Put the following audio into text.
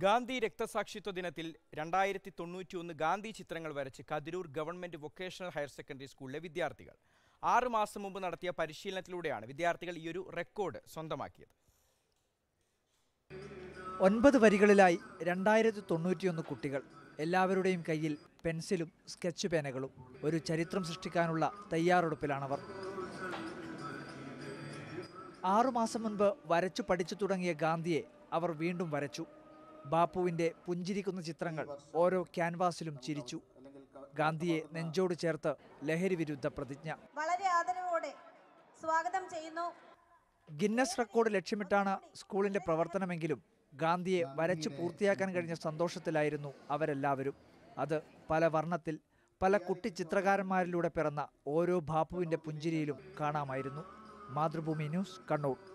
ഗാന്ധി രക്തസാക്ഷിത്വ ദിനത്തിൽ രണ്ടായിരത്തി തൊണ്ണൂറ്റിയൊന്ന് ഗാന്ധി ചിത്രങ്ങൾ വരച്ച് Kathirur government vocational higher secondary സ്കൂളിലെ വിദ്യാർത്ഥികൾ ആറ് മാസം മുമ്പ് നടത്തിയ പരിശീലനത്തിലൂടെയാണ് വിദ്യാർത്ഥികൾ ഈയൊരു റെക്കോർഡ് സ്വന്തമാക്കിയത് ഒൻപത് വരികളിലായി രണ്ടായിരത്തി തൊണ്ണൂറ്റിയൊന്ന് കുട്ടികൾ എല്ലാവരുടെയും കയ്യിൽ പെൻസിലും സ്കെച്ച് പേനകളും ഒരു ചരിത്രം സൃഷ്ടിക്കാനുള്ള തയ്യാറെടുപ്പിലാണവർ ആറുമാസം മുൻപ് വരച്ചു പഠിച്ചു തുടങ്ങിയ ഗാന്ധിയെ അവർ വീണ്ടും വരച്ചു ബാപ്പുവിന്റെ പുഞ്ചിരിക്കുന്ന ചിത്രങ്ങൾ ഓരോ ക്യാൻവാസിലും ചിരിച്ചു ഗാന്ധിയെ നെഞ്ചോട് ചേർത്ത് ലഹരി വിരുദ്ധ പ്രതിജ്ഞ വളരെ ആദരവോടെ സ്വാഗതം ചെയ്യുന്നു ഗിന്നസ് റെക്കോർഡ് ലക്ഷ്യമിട്ടാണ് സ്കൂളിന്റെ പ്രവർത്തനമെങ്കിലും ഗാന്ധിയെ വരച്ചു പൂർത്തിയാക്കാൻ കഴിഞ്ഞ സന്തോഷത്തിലായിരുന്നു അവരെല്ലാവരും അത് പല വർണ്ണത്തിൽ പല കുട്ടി ചിത്രകാരന്മാരിലൂടെ പിറന്ന ഓരോ ബാപ്പുവിന്റെ പുഞ്ചിരിയിലും കാണാമായിരുന്നു മാതൃഭൂമി ന്യൂസ് കണ്ണൂർ